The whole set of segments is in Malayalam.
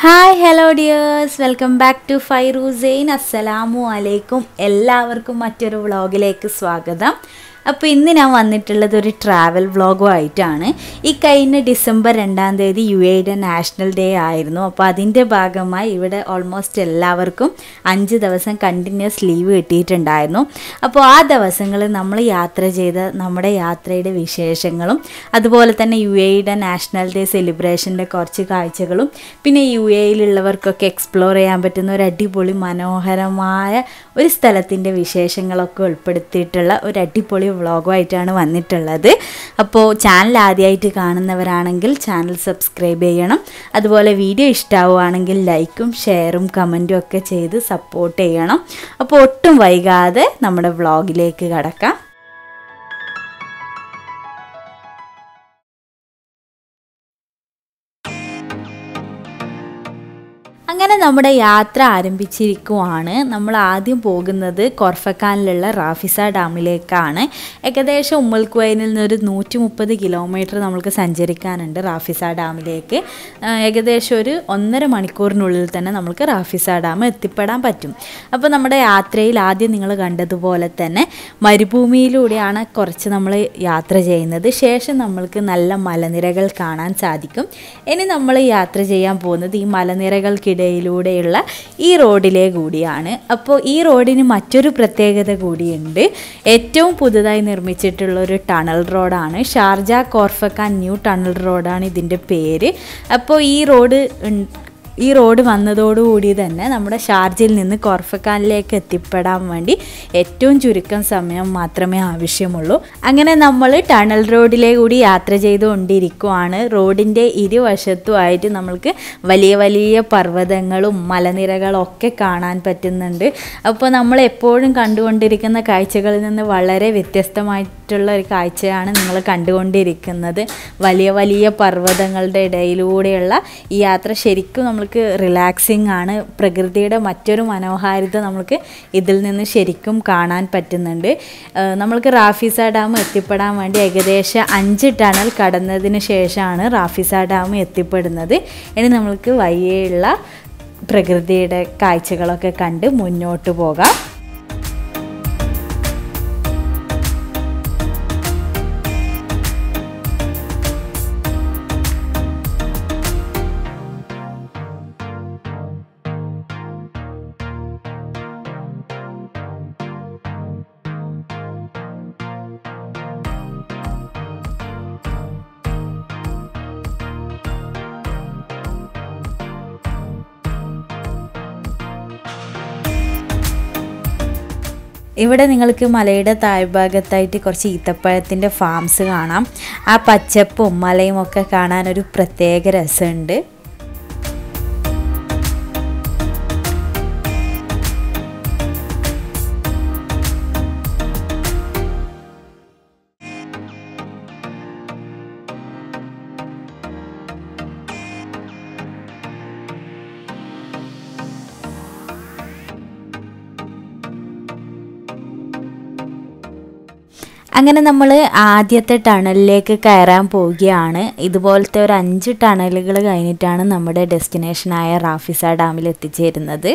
Hi hello dears welcome back to ഫൈറൂസൈൻ അസ്സലാമു അലൈക്കും എല്ലാവർക്കും മറ്റൊരു വ്ളോഗിലേക്ക് സ്വാഗതം അപ്പോൾ ഇന്ന് ഞാൻ വന്നിട്ടുള്ളത് ഒരു ട്രാവൽ വ്ളോഗും ആയിട്ടാണ് ഈ കഴിഞ്ഞ ഡിസംബർ രണ്ടാം തീയതി യു എയുടെ നാഷണൽ ഡേ ആയിരുന്നു അപ്പോൾ അതിൻ്റെ ഭാഗമായി ഇവിടെ ഓൾമോസ്റ്റ് എല്ലാവർക്കും അഞ്ച് ദിവസം കണ്ടിന്യൂസ് ലീവ് കിട്ടിയിട്ടുണ്ടായിരുന്നു അപ്പോൾ ആ ദിവസങ്ങളിൽ നമ്മൾ യാത്ര ചെയ്ത നമ്മുടെ യാത്രയുടെ വിശേഷങ്ങളും അതുപോലെ തന്നെ യു എയുടെ നാഷണൽ ഡേ സെലിബ്രേഷൻ്റെ കുറച്ച് കാഴ്ചകളും പിന്നെ യു എയിലുള്ളവർക്കൊക്കെ എക്സ്പ്ലോർ ചെയ്യാൻ പറ്റുന്ന ഒരു അടിപൊളി മനോഹരമായ ഒരു സ്ഥലത്തിൻ്റെ വിശേഷങ്ങളൊക്കെ ഉൾപ്പെടുത്തിയിട്ടുള്ള ഒരു അടിപൊളി വ്ളോഗുമായിട്ടാണ് വന്നിട്ടുള്ളത് അപ്പോൾ ചാനൽ ആദ്യമായിട്ട് കാണുന്നവരാണെങ്കിൽ ചാനൽ സബ്സ്ക്രൈബ് ചെയ്യണം അതുപോലെ വീഡിയോ ഇഷ്ടമാവുകയാണെങ്കിൽ ലൈക്കും ഷെയറും കമൻറ്റും ഒക്കെ ചെയ്ത് സപ്പോർട്ട് ചെയ്യണം അപ്പോൾ ഒട്ടും വൈകാതെ നമ്മുടെ വ്ളോഗിലേക്ക് കടക്കാം അങ്ങനെ നമ്മുടെ യാത്ര ആരംഭിച്ചിരിക്കുവാണ് നമ്മൾ ആദ്യം പോകുന്നത് കൊർഫക്കാനിലുള്ള റാഫിസ ഡാമിലേക്കാണ് ഏകദേശം ഉമ്മൽക്കുവൈനിൽ നിന്ന് ഒരു നൂറ്റി മുപ്പത് കിലോമീറ്റർ നമുക്ക് സഞ്ചരിക്കാനുണ്ട് റാഫിസ ഡാമിലേക്ക് ആ, ഏകദേശം ഒരു ഒന്നര മണിക്കൂറിനുള്ളിൽ തന്നെ നമുക്ക് റാഫിസ ഡാം എത്തിപ്പെടാൻ പറ്റും അപ്പോൾ നമ്മുടെ യാത്രയിൽ ആദ്യം നിങ്ങൾ കണ്ടതുപോലെ തന്നെ മരുഭൂമിയിലൂടെയാണ് കുറച്ച് നമ്മൾ യാത്ര ചെയ്യുന്നത് ശേഷം നമ്മൾക്ക് നല്ല മലനിരകൾ കാണാൻ സാധിക്കും ഇനി നമ്മൾ യാത്ര ചെയ്യാൻ പോകുന്നത് ഈ മലനിരകൾക്കിടയിലൂടെയുള്ള ഈ റോഡിലെ കൂടിയാണ് അപ്പോൾ ഈ റോഡിന് മറ്റൊരു പ്രത്യേകത കൂടിയുണ്ട് ഏറ്റവും പുതുതായി നിർമ്മിച്ചിട്ടുള്ള ഒരു ടണൽ റോഡാണ് ഷാർജ കോർഫക്കാൻ ന്യൂ ടണൽ റോഡാണ് ഇതിൻ്റെ പേര് അപ്പോൾ ഈ റോഡ് ഉൺ- ഈ റോഡ് വന്നതോടുകൂടി തന്നെ നമ്മുടെ ഷാർജയിൽ നിന്ന് കോർഫക്കാനിലേക്ക് എത്തിപ്പെടാൻ വേണ്ടി ഏറ്റവും ചുരുക്കം സമയം മാത്രമേ ആവശ്യമുള്ളൂ അങ്ങനെ നമ്മൾ ടണൽ റോഡിലെ കൂടി യാത്ര ചെയ്തുകൊണ്ടിരിക്കുവാണ് റോഡിൻ്റെ ഇരുവശത്തുമായിട്ട് നമ്മൾക്ക് വലിയ വലിയ പർവ്വതങ്ങളും മലനിരകളും ഒക്കെ കാണാൻ പറ്റുന്നുണ്ട് അപ്പോൾ നമ്മൾ എപ്പോഴും കണ്ടുകൊണ്ടിരിക്കുന്ന കാഴ്ചകളിൽ നിന്ന് വളരെ വ്യത്യസ്തമായിട്ടുള്ള ഒരു കാഴ്ചയാണ് നിങ്ങൾ കണ്ടുകൊണ്ടിരിക്കുന്നത് വലിയ വലിയ പർവ്വതങ്ങളുടെ ഇടയിലൂടെയുള്ള ഈ യാത്ര ശരിക്കും നമ്മൾക്ക് റിലാക്സിങ് ആണ് പ്രകൃതിയുടെ മറ്റൊരു മനോഹാരിത നമുക്ക് ഇതിൽ നിന്ന് ശരിക്കും കാണാൻ പറ്റുന്നുണ്ട് ഏഹ് നമ്മൾക്ക് റാഫിസ ഡാം എത്തിപ്പെടാൻ വേണ്ടി ഏകദേശം അഞ്ച് ടണൽ കടന്നതിന് ശേഷമാണ് റാഫിസ ഡാം എത്തിപ്പെടുന്നത് ഇനി നമ്മൾക്ക് വയ്യെയുള്ള പ്രകൃതിയുടെ കാഴ്ചകളൊക്കെ കണ്ട് മുന്നോട്ട് പോകാം ഇവിടെ നിങ്ങൾക്ക് മലയുടെ താഴ്ഭാഗത്തായിട്ട് കുറച്ച് ഈത്തപ്പഴത്തിൻ്റെ ഫാംസ് കാണാം ആ പച്ചപ്പും മലയും ഒക്കെ കാണാൻ ഒരു പ്രത്യേക രസമുണ്ട് അങ്ങനെ നമ്മൾ ആദ്യത്തെ ടണലിലേക്ക് കയറാൻ പോവുകയാണ് ഇതുപോലത്തെ ഒരു അഞ്ച് ടണലുകൾ കഴിഞ്ഞിട്ടാണ് നമ്മുടെ ഡെസ്റ്റിനേഷനായ റാഫിസ ഡാമിൽ എത്തിച്ചേരുന്നത്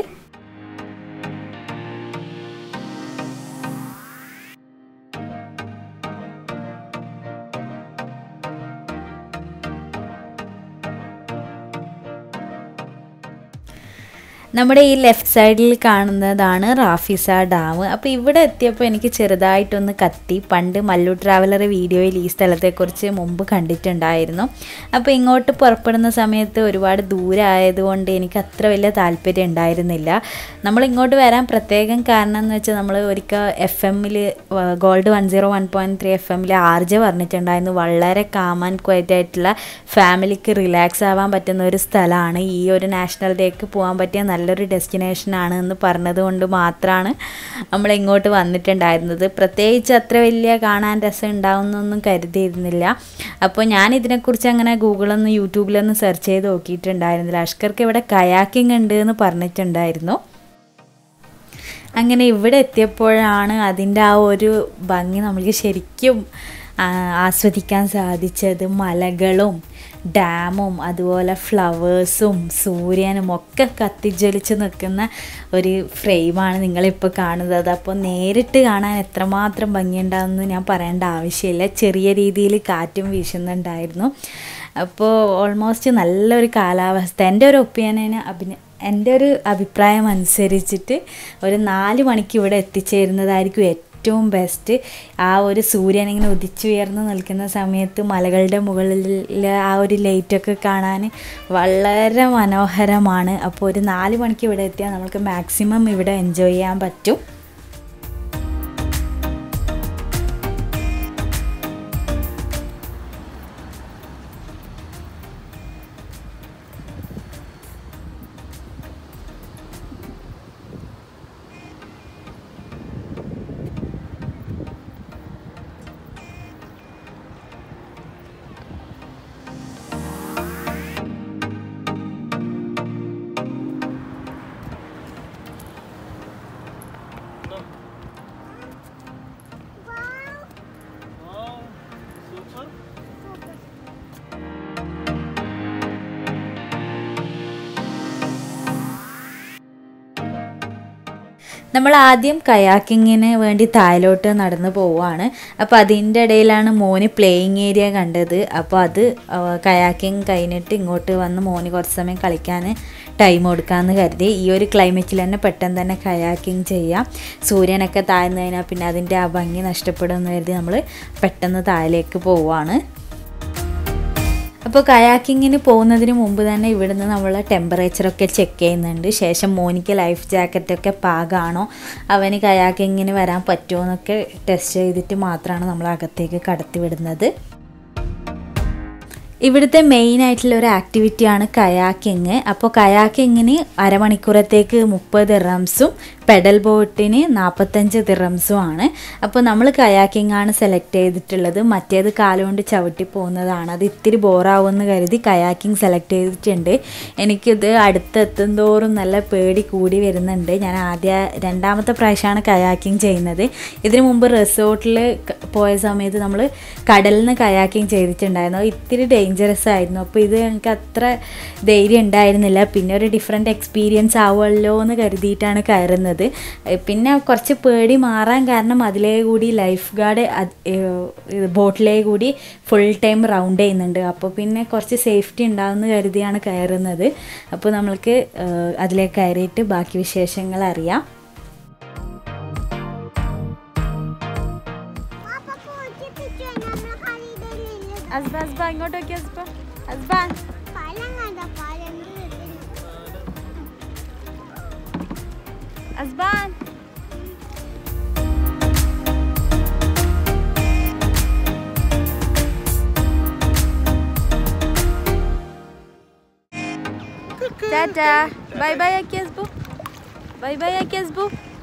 നമ്മുടെ ഈ ലെഫ്റ്റ് സൈഡിൽ കാണുന്നതാണ് റാഫിസ ഡാം അപ്പോൾ ഇവിടെ എത്തിയപ്പോൾ എനിക്ക് ചെറുതായിട്ടൊന്ന് കത്തി പണ്ട് മല്ലു ട്രാവലർ വീഡിയോയിൽ ഈ സ്ഥലത്തെക്കുറിച്ച് മുമ്പ് കണ്ടിട്ടുണ്ടായിരുന്നു അപ്പോൾ ഇങ്ങോട്ട് പുറപ്പെടുന്ന സമയത്ത് ഒരുപാട് ദൂരം ആയതുകൊണ്ട് എനിക്ക് അത്ര വലിയ താല്പര്യം ഉണ്ടായിരുന്നില്ല നമ്മൾ ഇങ്ങോട്ട് വരാൻ പ്രത്യേകം കാരണം എന്ന് വെച്ചാൽ നമ്മൾ ഒരിക്കൽ എഫ് എമ്മിൽ gold one zero one point three F എമ്മിൽ ആർജ പറഞ്ഞിട്ടുണ്ടായിരുന്നു വളരെ കാം ആൻഡ് ക്വയറ്റ് ആയിട്ടുള്ള ഫാമിലിക്ക് റിലാക്സ് ആവാൻ പറ്റുന്ന ഒരു സ്ഥലമാണ് ഈ ഒരു നാഷണൽ ഡേക്ക് പോകാൻ പറ്റിയ നല്ലൊരു ഡെസ്റ്റിനേഷനാണ് എന്ന് പറഞ്ഞത് കൊണ്ട് മാത്രമാണ് നമ്മൾ ഇങ്ങോട്ട് വന്നിട്ടുണ്ടായിരുന്നത് പ്രത്യേകിച്ച് അത്ര വലിയ കാണാൻ രസം ഉണ്ടാവുന്നൊന്നും കരുതിയിരുന്നില്ല അപ്പോൾ ഞാൻ ഇതിനെക്കുറിച്ച് അങ്ങനെ ഗൂഗിളൊന്നും യൂട്യൂബിലൊന്നും സെർച്ച് ചെയ്ത് നോക്കിയിട്ടുണ്ടായിരുന്നില്ല അഷ്കർക്ക് ഇവിടെ കയാക്കിംഗ് ഉണ്ട് എന്ന് പറഞ്ഞിട്ടുണ്ടായിരുന്നു അങ്ങനെ ഇവിടെ എത്തിയപ്പോഴാണ് അതിൻ്റെ ആ ഒരു ഭംഗി നമുക്ക് ശരിക്കും ആ, ആസ്വദിക്കാൻ സാധിച്ചത് മലകളും ഡാമും അതുപോലെ ഫ്ലവേഴ്സും സൂര്യനും ഒക്കെ കത്തിജ്വലിച്ച് നിൽക്കുന്ന ഒരു ഫ്രെയിമാണ് നിങ്ങളിപ്പോൾ കാണുന്നത് അപ്പോൾ നേരിട്ട് കാണാൻ എത്രമാത്രം ഭംഗിയുണ്ടാകുമെന്ന് ഞാൻ പറയേണ്ട ആവശ്യമില്ല ചെറിയ രീതിയിൽ കാറ്റും വീശുന്നുണ്ടായിരുന്നു അപ്പോൾ ഓൾമോസ്റ്റ് നല്ലൊരു കാലാവസ്ഥ എൻ്റെ ഒരു ഒപ്പീനിയന് അഭിന എൻ്റെ ഒരു അഭിപ്രായം അനുസരിച്ചിട്ട് ഒരു നാല് മണിക്ക് ഇവിടെ എത്തിച്ചേരുന്നതായിരിക്കും ഏറ്റവും ബെസ്റ്റ് ആ ഒരു സൂര്യൻ ഇങ്ങനെ ഉദിച്ചുയർന്ന് നിൽക്കുന്ന സമയത്ത് മലകളുടെ മുകളിൽ ആ ഒരു ലൈറ്റൊക്കെ കാണാൻ വളരെ മനോഹരമാണ് അപ്പോൾ ഒരു നാല് മണിക്ക് ഇവിടെ എത്തിയാൽ നമുക്ക് മാക്സിമം ഇവിടെ എൻജോയ് ചെയ്യാൻ പറ്റും നമ്മൾ ആദ്യം കയാക്കിങ്ങിന് വേണ്ടി താഴോട്ട് നടന്നു പോവുകയാണ് അപ്പോൾ അതിൻ്റെ ഇടയിലാണ് മോന് പ്ലേയിങ് ഏരിയ കണ്ടത് അപ്പോൾ അത് കയാക്കിങ് കഴിഞ്ഞിട്ട് ഇങ്ങോട്ട് വന്ന് മോന് കുറച്ച് സമയം കളിക്കാൻ ടൈം കൊടുക്കാമെന്ന് കരുതി ഈ ഒരു ക്ലൈമറ്റിൽ തന്നെ പെട്ടെന്ന് തന്നെ കയാക്കിങ് ചെയ്യാം സൂര്യനൊക്കെ താഴ്ന്നു കഴിഞ്ഞാൽ പിന്നെ അതിൻ്റെ ആ ഭംഗി നഷ്ടപ്പെടുമെന്ന് കരുതി നമ്മൾ പെട്ടെന്ന് താഴേക്ക് പോവുകയാണ് അപ്പോൾ കയാക്കിങ്ങിന് പോകുന്നതിന് മുമ്പ് തന്നെ ഇവിടുന്ന് നമ്മൾ ടെമ്പറേച്ചറൊക്കെ ചെക്ക് ചെയ്യുന്നുണ്ട് ശേഷം മോനിക്ക് ലൈഫ് ജാക്കറ്റൊക്കെ പാകമാണോ അവന് കയാക്കിങ്ങിന് വരാൻ പറ്റുമോ എന്നൊക്കെ ടെസ്റ്റ് ചെയ്തിട്ട് മാത്രമാണ് നമ്മൾ അകത്തേക്ക് കടത്തി വിടുന്നത് ഇവിടുത്തെ മെയിൻ ആയിട്ടുള്ള ഒരു ആക്ടിവിറ്റിയാണ് കയാക്കിങ് അപ്പോൾ കയാക്കിങ്ങിന് അരമണിക്കൂറത്തേക്ക് മുപ്പത് റംസും പെഡൽ ബോട്ടിന് നാൽപ്പത്തഞ്ച് ദിറംസും ആണ് അപ്പോൾ നമ്മൾ കയാക്കിംഗ് ആണ് സെലക്ട് ചെയ്തിട്ടുള്ളത് മറ്റേത് കാലുകൊണ്ട് ചവിട്ടി പോകുന്നതാണ് അത് ഇത്തിരി ബോറാവുമെന്ന് കരുതി കയാക്കിംഗ് സെലക്ട് ചെയ്തിട്ടുണ്ട് എനിക്കിത് അടുത്തെത്തും തോറും നല്ല പേടി കൂടി വരുന്നുണ്ട് ഞാൻ ആദ്യ രണ്ടാമത്തെ പ്രാവശ്യമാണ് കയാക്കിംഗ് ചെയ്യുന്നത് ഇതിനു മുമ്പ് റിസോർട്ടിൽ പോയ സമയത്ത് നമ്മൾ കടലിൽ നിന്ന് കയാക്കിംഗ് ചെയ്തിട്ടുണ്ടായിരുന്നു ഇത്തിരി ഡേഞ്ചറസ് ആയിരുന്നു അപ്പോൾ ഇത് എനിക്ക് അത്ര ധൈര്യം ഉണ്ടായിരുന്നില്ല പിന്നെ ഒരു ഡിഫറെൻറ്റ് എക്സ്പീരിയൻസ് ആവുമല്ലോ എന്ന് കരുതിയിട്ടാണ് കയറുന്നത് പിന്നെ കുറച്ച് പേടി മാറാൻ കാരണം അതിലേ കൂടി ലൈഫ് ഗാർഡ് ബോട്ടിലേ കൂടി ഫുൾ ടൈം റൗണ്ട് ചെയ്യുന്നുണ്ട് അപ്പോൾ പിന്നെ കുറച്ച് സേഫ്റ്റി ഉണ്ടാവുമെന്ന് കരുതിയാണ് കയറുന്നത് അപ്പോൾ നമ്മൾക്ക് അതിലേക്ക് കയറിയിട്ട് ബാക്കി വിശേഷങ്ങൾ അറിയാം അസ്ബ അസ്ബ ഇങ്ങോട്ട് നോക്കി അസ്ബ അസ്ബ അസ്ബാൻ ടാറ്റാ ബൈ ബൈ ആക്കി അസ്ബു ബൈ ബൈ ആക്കി അസ്ബു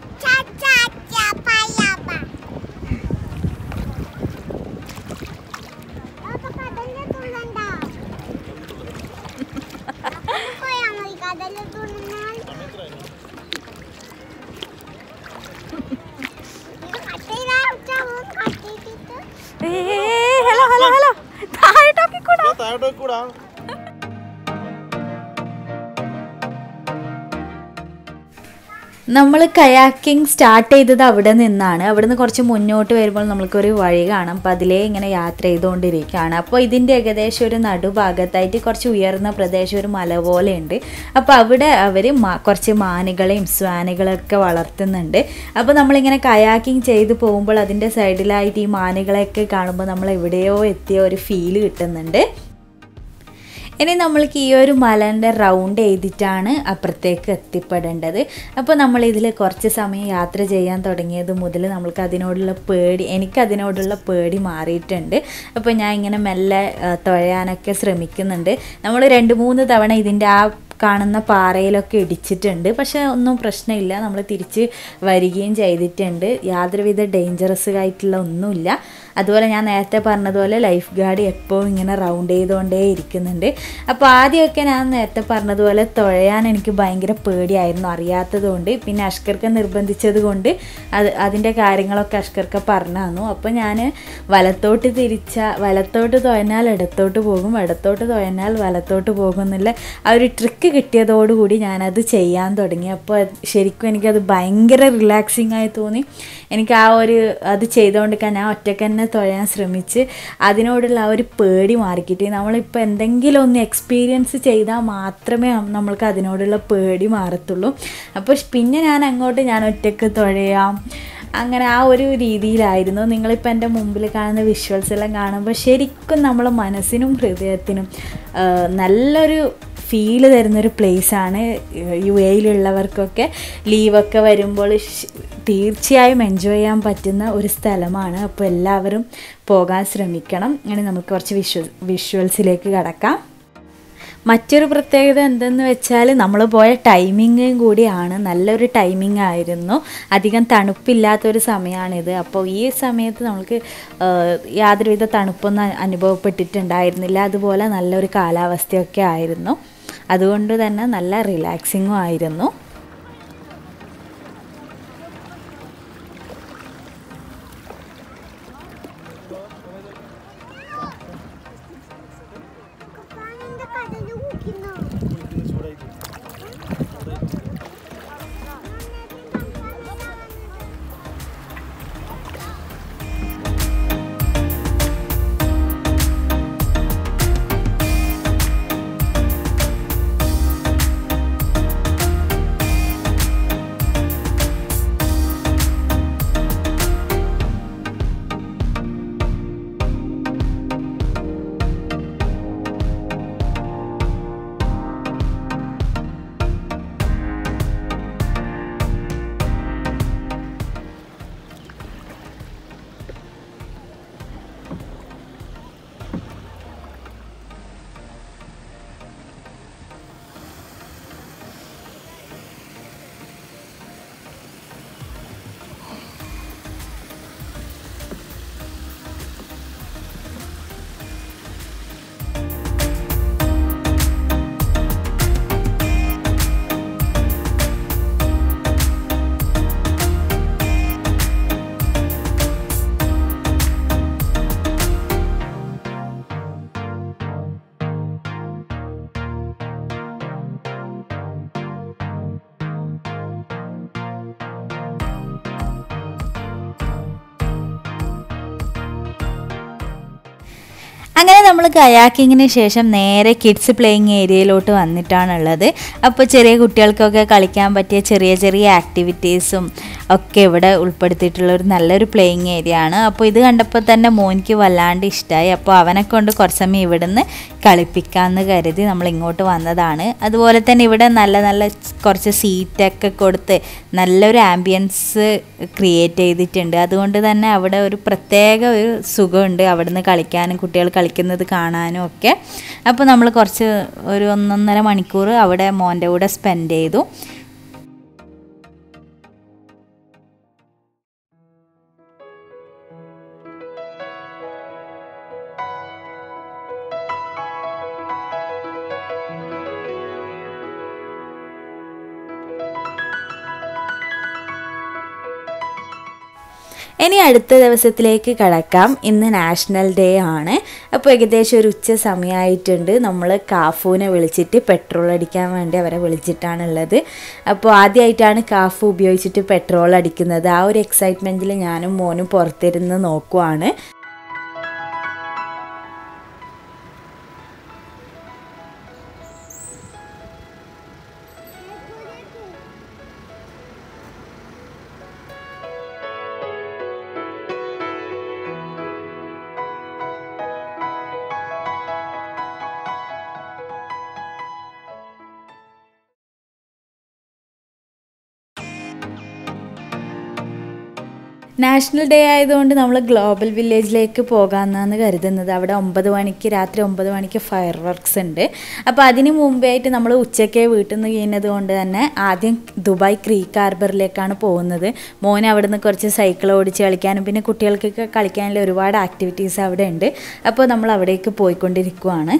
ഹലോ ഹലോ ഹലോ താഴോട്ടൊക്കെ കൂടാ താഴോട്ട് കൂടാ നമ്മൾ കയാക്കിംഗ് സ്റ്റാർട്ട് ചെയ്തത് അവിടെ നിന്നാണ് അവിടെ നിന്ന് കുറച്ച് മുന്നോട്ട് വരുമ്പോൾ നമ്മൾക്കൊരു വഴി കാണാം അപ്പോൾ അതിലേ ഇങ്ങനെ യാത്ര ചെയ്തുകൊണ്ടിരിക്കുകയാണ് അപ്പോൾ ഇതിൻ്റെ ഏകദേശം ഒരു നടുഭാഗത്തായിട്ട് കുറച്ച് ഉയർന്ന പ്രദേശം ഒരു മല പോലെ ഉണ്ട് അപ്പോൾ അവിടെ അവർ കുറച്ച് മാനുകളെയും സ്വാനുകളൊക്കെ വളർത്തുന്നുണ്ട് അപ്പോൾ നമ്മളിങ്ങനെ കയാക്കിംഗ് ചെയ്ത് പോകുമ്പോൾ അതിൻ്റെ സൈഡിലായിട്ട് ഈ മാനുകളെയൊക്കെ കാണുമ്പോൾ നമ്മൾ എവിടെയോ എത്തിയ ഒരു ഫീല് കിട്ടുന്നുണ്ട് ഇനി നമ്മൾക്ക് ഈ ഒരു മലേൻ്റെ റൗണ്ട് ചെയ്തിട്ടാണ് അപ്പുറത്തേക്ക് എത്തിപ്പെടേണ്ടത് അപ്പോൾ നമ്മൾ ഇതിൽ കുറച്ച് സമയം യാത്ര ചെയ്യാൻ തുടങ്ങിയത് മുതൽ നമ്മൾക്ക് അതിനോടുള്ള പേടി എനിക്ക് അതിനോടുള്ള പേടി മാറിയിട്ടുണ്ട് അപ്പോൾ ഞാൻ ഇങ്ങനെ മെല്ലെ ആ, തുഴയാനൊക്കെ ശ്രമിക്കുന്നുണ്ട് നമ്മൾ രണ്ട് മൂന്ന് തവണ ഇതിൻ്റെ ആ കാണുന്ന പാറയിലൊക്കെ ഇടിച്ചിട്ടുണ്ട് പക്ഷേ ഒന്നും പ്രശ്നമില്ല നമ്മൾ തിരിച്ച് വരികയും ചെയ്തിട്ടുണ്ട് യാതൊരുവിധ ഡേഞ്ചറസ് ആയിട്ടുള്ള ഒന്നുമില്ല അതുപോലെ ഞാൻ നേരത്തെ പറഞ്ഞതുപോലെ ലൈഫ് ഗാർഡ് എപ്പോഴും ഇങ്ങനെ റൗണ്ട് ചെയ്തുകൊണ്ടേ ഇരിക്കുന്നുണ്ട് അപ്പോൾ ആദ്യമൊക്കെ ഞാൻ നേരത്തെ പറഞ്ഞതുപോലെ തുഴയാൻ എനിക്ക് ഭയങ്കര പേടിയായിരുന്നു അറിയാത്തത് കൊണ്ട് പിന്നെ അഷ്കർക്ക് നിർബന്ധിച്ചത് കൊണ്ട് അത് അതിൻ്റെ കാര്യങ്ങളൊക്കെ അഷ്കർക്ക് പറഞ്ഞു തന്നു അപ്പോൾ ഞാൻ വലത്തോട്ട് തിരിച്ച വലത്തോട്ട് തുഴഞ്ഞാൽ ഇടത്തോട്ട് പോകും ഇടത്തോട്ട് തുഴഞ്ഞാൽ വലത്തോട്ട് പോകും എന്നുള്ള ആ ഒരു ട്രിക്ക് കിട്ടിയതോടുകൂടി ഞാനത് ചെയ്യാൻ തുടങ്ങി അപ്പോൾ അത് ശരിക്കും എനിക്കത് ഭയങ്കര റിലാക്സിങ് ആയി തോന്നി എനിക്ക് ആ ഒരു അത് ചെയ്തുകൊണ്ടിരിക്കാൻ ഞാൻ ഒറ്റയ്ക്ക് തന്നെ തുഴയാൻ ശ്രമിച്ച് അതിനോടുള്ള ആ ഒരു പേടി മാറിക്കിട്ടി നമ്മളിപ്പോൾ എന്തെങ്കിലും ഒന്ന് എക്സ്പീരിയൻസ് ചെയ്താൽ മാത്രമേ നമ്മൾക്ക് അതിനോടുള്ള പേടി മാറത്തുള്ളൂ അപ്പോൾ പിന്നെ ഞാൻ അങ്ങോട്ട് ഞാൻ ഒറ്റയ്ക്ക് തുഴയാം അങ്ങനെ ആ ഒരു രീതിയിലായിരുന്നു നിങ്ങളിപ്പോൾ എൻ്റെ മുമ്പിൽ കാണുന്ന വിഷ്വൽസ് എല്ലാം കാണുമ്പോൾ ശരിക്കും നമ്മളെ മനസ്സിനും ഹൃദയത്തിനും ആ, നല്ലൊരു ഫീല് തരുന്നൊരു പ്ലേസാണ് യു എയിലുള്ളവർക്കൊക്കെ ലീവൊക്കെ വരുമ്പോൾ ശ്- തീർച്ചയായും എൻജോയ് ചെയ്യാൻ പറ്റുന്ന ഒരു സ്ഥലമാണ് അപ്പോൾ എല്ലാവരും പോകാൻ ശ്രമിക്കണം അങ്ങനെ നമുക്ക് കുറച്ച് വിഷ്വൽ വിഷ്വൽസിലേക്ക് കടക്കാം മറ്റൊരു പ്രത്യേകത എന്തെന്ന് വെച്ചാൽ നമ്മൾ പോയ ടൈമിങ്ങും കൂടിയാണ് നല്ലൊരു ടൈമിംഗ് ആയിരുന്നു അധികം തണുപ്പില്ലാത്തൊരു സമയമാണിത് അപ്പോൾ ഈ സമയത്ത് നമുക്ക് ആ, യാതൊരുവിധ തണുപ്പൊന്നും അ- അനുഭവപ്പെട്ടിട്ടുണ്ടായിരുന്നില്ല അതുപോലെ നല്ലൊരു കാലാവസ്ഥയൊക്കെ ആയിരുന്നു അതുകൊണ്ട് തന്നെ നല്ല റിലാക്സിങ്ങും ആയിരുന്നു കുപ്പായന്റെ കടല് കുടിക്കുന്നു അങ്ങനെ നമ്മൾ കയാക്കിങ്ങിന് ശേഷം നേരെ കിഡ്സ് പ്ലേയിങ് ഏരിയയിലോട്ട് വന്നിട്ടാണുള്ളത് അപ്പോൾ ചെറിയ കുട്ടികൾക്കൊക്കെ കളിക്കാൻ പറ്റിയ ചെറിയ ചെറിയ ആക്ടിവിറ്റീസും ഒക്കെ ഇവിടെ ഉൾപ്പെടുത്തിയിട്ടുള്ള ഒരു നല്ലൊരു പ്ലേയിങ് ഏരിയ ആണ് അപ്പോൾ ഇത് കണ്ടപ്പോൾ തന്നെ മോനിക്ക് വല്ലാണ്ട് ഇഷ്ടമായി അപ്പോൾ അവനെ കൊണ്ട് കുറച്ച് സമയം ഇവിടുന്ന് കളിപ്പിക്കാമെന്ന് കരുതി നമ്മൾ ഇങ്ങോട്ട് വന്നതാണ് അതുപോലെ തന്നെ ഇവിടെ നല്ല നല്ല കുറച്ച് സീറ്റൊക്കെ കൊടുത്ത് നല്ലൊരു ആംബിയൻസ് ക്രിയേറ്റ് ചെയ്തിട്ടുണ്ട് അതുകൊണ്ട് തന്നെ അവിടെ ഒരു പ്രത്യേക ഒരു സുഖമുണ്ട് അവിടുന്ന് കളിക്കാനും കുട്ടികൾ കളിക്കുന്നത് കാണാനും ഒക്കെ അപ്പോൾ നമ്മൾ കുറച്ച് ഒരു ഒന്നൊന്നര മണിക്കൂർ അവിടെ മോൻ്റെ കൂടെ സ്പെൻഡ് ചെയ്തു ഇനി അടുത്ത ദിവസത്തിലേക്ക് കടക്കാം ഇന്ന് നാഷണൽ ഡേ ആണ് അപ്പോൾ ഏകദേശം ഒരു ഉച്ച സമയമായിട്ടുണ്ട് നമ്മൾ കാഫൂനെ വിളിച്ചിട്ട് പെട്രോൾ അടിക്കാൻ വേണ്ടി അവരെ വിളിച്ചിട്ടാണുള്ളത് അപ്പോൾ ആദ്യമായിട്ടാണ് കാഫു ഉപയോഗിച്ചിട്ട് പെട്രോൾ അടിക്കുന്നത് ആ ഒരു എക്സൈറ്റ്മെൻറ്റിൽ ഞാനും മോനും പുറത്തിരുന്ന് നോക്കുവാണ് നാഷണൽ ഡേ ആയതുകൊണ്ട് നമ്മൾ ഗ്ലോബൽ വില്ലേജിലേക്ക് പോകാമെന്നാണ് കരുതുന്നത് അവിടെ ഒമ്പത് മണിക്ക് രാത്രി ഒമ്പത് മണിക്ക് ഫയർ വർക്ക്സ് ഉണ്ട് അപ്പോൾ അതിന് മുമ്പായിട്ട് നമ്മൾ ഉച്ചയ്ക്ക് വീട്ടിൽ നിന്ന് കഴിഞ്ഞത് കൊണ്ട് തന്നെ ആദ്യം ദുബായ് ക്രീക്ക് ഹാർബറിലേക്കാണ് പോകുന്നത് മോന് അവിടെ നിന്ന് കുറച്ച് സൈക്കിൾ ഓടിച്ച് കളിക്കാനും പിന്നെ കുട്ടികൾക്കൊക്കെ കളിക്കാനുള്ള ഒരുപാട് ആക്ടിവിറ്റീസ് അവിടെ ഉണ്ട് അപ്പോൾ നമ്മൾ അവിടേക്ക് പോയിക്കൊണ്ടിരിക്കുവാണ്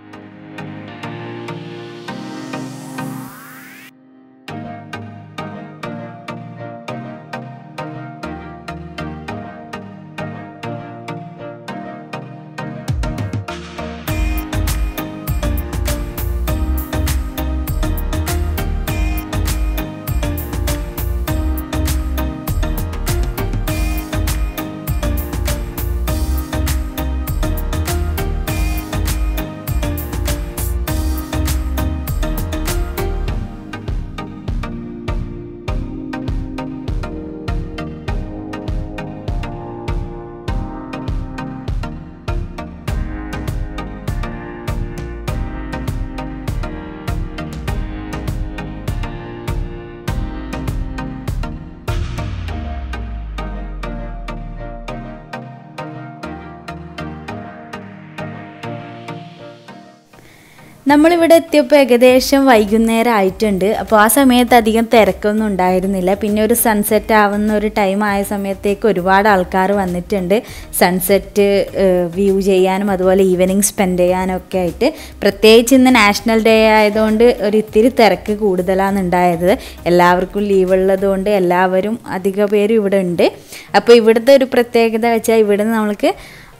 നമ്മളിവിടെ എത്തിയപ്പോൾ ഏകദേശം വൈകുന്നേരം ആയിട്ടുണ്ട് അപ്പോൾ ആ സമയത്ത് അധികം തിരക്കൊന്നും ഉണ്ടായിരുന്നില്ല പിന്നെ ഒരു സൺസെറ്റ് ആവുന്ന ഒരു ടൈം ആയ സമയത്തേക്ക് ഒരുപാട് ആൾക്കാർ വന്നിട്ടുണ്ട് സൺസെറ്റ് വ്യൂ ചെയ്യാനും അതുപോലെ ഈവനിങ് സ്പെൻഡ് ചെയ്യാനും ഒക്കെ ആയിട്ട് പ്രത്യേകിച്ച് ഇന്ന് നാഷണൽ ഡേ ആയതുകൊണ്ട് ഒരു ഇത്തിരി തിരക്ക് കൂടുതലാണ് ഉണ്ടായത് എല്ലാവർക്കും ലീവ് ഉള്ളതുകൊണ്ട് എല്ലാവരും അധിക പേരും ഇവിടെ ഉണ്ട് അപ്പോൾ ഇവിടുത്തെ ഒരു പ്രത്യേകത വെച്ചാൽ ഇവിടുന്ന് നമ്മൾക്ക്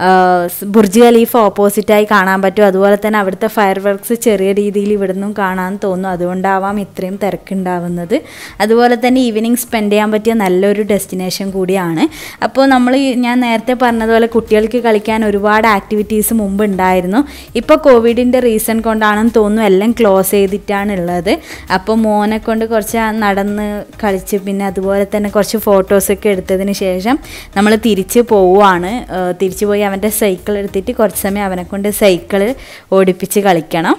ബുർജ് ഖലീഫ ഓപ്പോസിറ്റായി കാണാൻ പറ്റും അതുപോലെ തന്നെ അവിടുത്തെ ഫയർ വർക്ക്സ് ചെറിയ രീതിയിൽ ഇവിടുന്നും കാണാൻ തോന്നും അതുകൊണ്ടാവാം ഇത്രയും തിരക്കുണ്ടാവുന്നത് അതുപോലെ തന്നെ ഈവനിങ് സ്പെൻഡ് ചെയ്യാൻ പറ്റിയ നല്ലൊരു ഡെസ്റ്റിനേഷൻ കൂടിയാണ് അപ്പോൾ നമ്മൾ ഞാൻ നേരത്തെ പറഞ്ഞതുപോലെ കുട്ടികൾക്ക് കളിക്കാൻ ഒരുപാട് ആക്ടിവിറ്റീസ് മുമ്പ് ഉണ്ടായിരുന്നു ഇപ്പോൾ കോവിഡിൻ്റെ റീസൺ കൊണ്ടാണെന്ന് തോന്നുന്നു എല്ലാം ക്ലോസ് ചെയ്തിട്ടാണ് ഉള്ളത് അപ്പോൾ മോനെ കൊണ്ട് കുറച്ച് നടന്ന് കളിച്ച് പിന്നെ അതുപോലെ തന്നെ കുറച്ച് ഫോട്ടോസൊക്കെ എടുത്തതിന് ശേഷം നമ്മൾ തിരിച്ച് പോവുകയാണ് തിരിച്ചു പോയി അവൻ്റെ സൈക്കിൾ എടുത്തിട്ട് കുറച്ച് സമയം അവനെ കൊണ്ട് സൈക്കിൾ ഓടിപ്പിച്ച് കളിക്കണം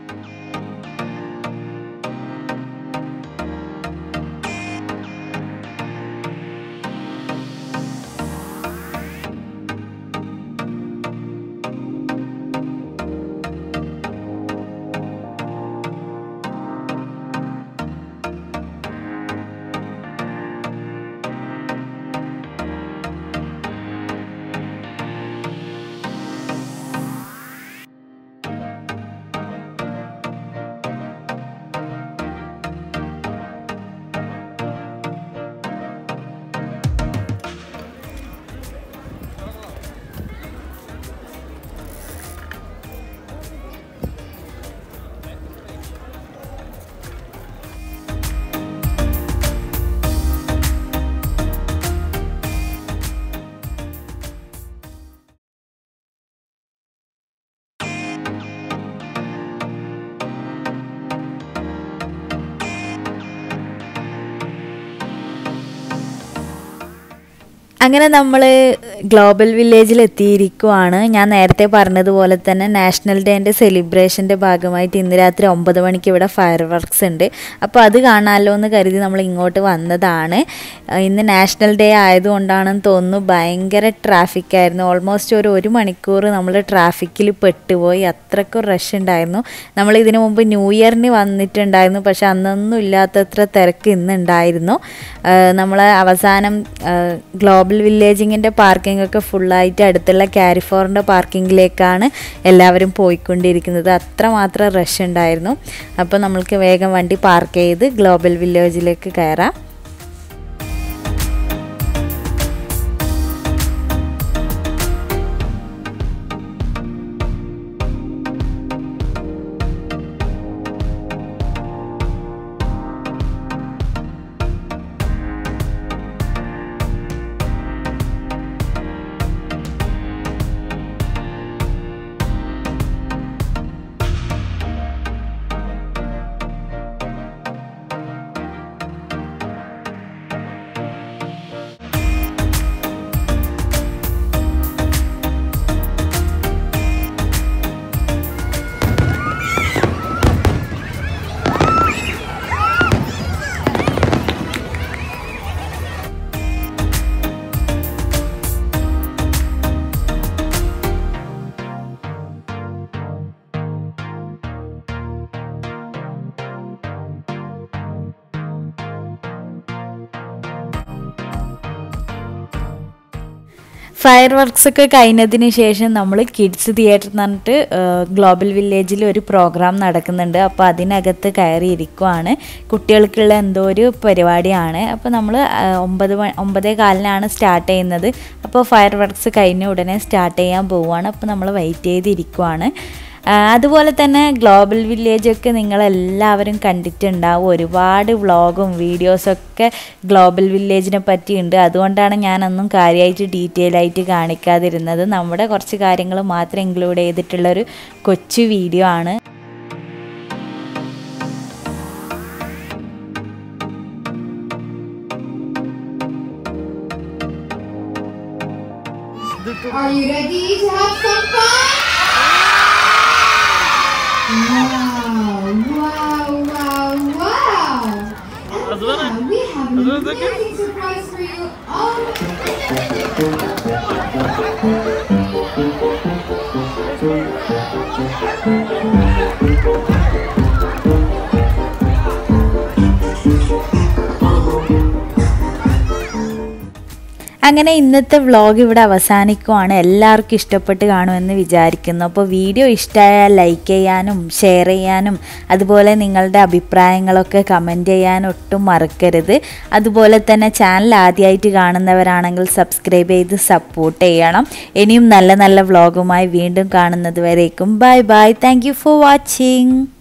അങ്ങനെ നമ്മൾ ഗ്ലോബൽ വില്ലേജിൽ എത്തിയിരിക്കുവാണ് ഞാൻ നേരത്തെ പറഞ്ഞതുപോലെ തന്നെ നാഷണൽ ഡേൻ്റെ സെലിബ്രേഷൻ്റെ ഭാഗമായിട്ട് ഇന്ന് രാത്രി ഒമ്പത് മണിക്ക് ഇവിടെ ഫയർ വർക്ക്സ് ഉണ്ട് അപ്പോൾ അത് കാണാമല്ലോ എന്ന് കരുതി നമ്മൾ ഇങ്ങോട്ട് വന്നതാണ് ഇന്ന് നാഷണൽ ഡേ ആയതുകൊണ്ടാണെന്ന് തോന്നുന്നു ഭയങ്കര ട്രാഫിക് ആയിരുന്നു ഓൾമോസ്റ്റ് ഒരു ഒരു മണിക്കൂർ നമ്മൾ ട്രാഫിക്കിൽ പെട്ടുപോയി അത്രയ്ക്കും റഷ് ഉണ്ടായിരുന്നു നമ്മൾ ഇതിനു മുമ്പ് ന്യൂ ഇയറിന് വന്നിട്ടുണ്ടായിരുന്നു പക്ഷെ അന്നൊന്നും ഇല്ലാത്തത്ര തിരക്ക് ഇന്നുണ്ടായിരുന്നു നമ്മൾ അവസാനം ഗ്ലോബൽ വില്ലേജിങ്ങിൻ്റെ പാർക്കിംഗ് ഒക്കെ ഫുള്ളായിട്ട് അടുത്തുള്ള കാരിഫോറിൻ്റെ പാർക്കിങ്ങിലേക്കാണ് എല്ലാവരും പോയിക്കൊണ്ടിരിക്കുന്നത് അത്രമാത്രം റഷ് ഉണ്ടായിരുന്നു അപ്പോൾ നമ്മൾക്ക് വേഗം വണ്ടി പാർക്ക് ചെയ്ത് ഗ്ലോബൽ വില്ലേജിലേക്ക് കയറാം ഫയർ വർക്ക്സ് ഒക്കെ കഴിഞ്ഞതിന് ശേഷം നമ്മൾ കിഡ്സ് തിയേറ്റർ എന്ന് പറഞ്ഞിട്ട് ഗ്ലോബൽ വില്ലേജിൽ ഒരു പ്രോഗ്രാം നടക്കുന്നുണ്ട് അപ്പോൾ അതിനകത്ത് കയറി ഇരിക്കുവാണ് കുട്ടികൾക്കുള്ള എന്തോ ഒരു പരിപാടിയാണ് അപ്പോൾ നമ്മൾ ഒമ്പത് മണി ഒമ്പതേ കാലിനാണ് സ്റ്റാർട്ട് ചെയ്യുന്നത് അപ്പോൾ ഫയർ വർക്ക്സ് കഴിഞ്ഞ ഉടനെ സ്റ്റാർട്ട് ചെയ്യാൻ പോവുകയാണ് അപ്പോൾ നമ്മൾ വെയിറ്റ് ചെയ്തിരിക്കുവാണ് ആ, അതുപോലെ തന്നെ ഗ്ലോബൽ വില്ലേജൊക്കെ നിങ്ങളെല്ലാവരും കണ്ടിട്ടുണ്ടാവും ഒരുപാട് വ്ളോഗും വീഡിയോസൊക്കെ ഗ്ലോബൽ വില്ലേജിനെ പറ്റിയുണ്ട് അതുകൊണ്ടാണ് ഞാനൊന്നും കാര്യമായിട്ട് ഡീറ്റെയിൽ ആയിട്ട് കാണിക്കാതിരുന്നത് നമ്മുടെ കുറച്ച് കാര്യങ്ങൾ മാത്രം ഇൻക്ലൂഡ് ചെയ്തിട്ടുള്ളൊരു കൊച്ചു വീഡിയോ ആണ് Are you ready to have some fun? Wow, wow, wow, wow. And now we have an amazing surprise for you all. അങ്ങനെ ഇന്നത്തെ വ്ളോഗ് ഇവിടെ അവസാനിക്കുവാണ് എല്ലാവർക്കും ഇഷ്ടപ്പെട്ട് കാണുമെന്ന് വിചാരിക്കുന്നു അപ്പോൾ വീഡിയോ ഇഷ്ടമായാൽ ലൈക്ക് ചെയ്യാനും ഷെയർ ചെയ്യാനും അതുപോലെ നിങ്ങളുടെ അഭിപ്രായങ്ങളൊക്കെ കമൻറ്റ് ചെയ്യാനും ഒട്ടും മറക്കരുത് അതുപോലെ തന്നെ ചാനൽ ആദ്യമായിട്ട് കാണുന്നവരാണെങ്കിൽ സബ്സ്ക്രൈബ് ചെയ്ത് സപ്പോർട്ട് ചെയ്യണം ഇനിയും നല്ല നല്ല വ്ളോഗുമായി വീണ്ടും കാണുന്നത് വരേക്കും bye bye thank you for watching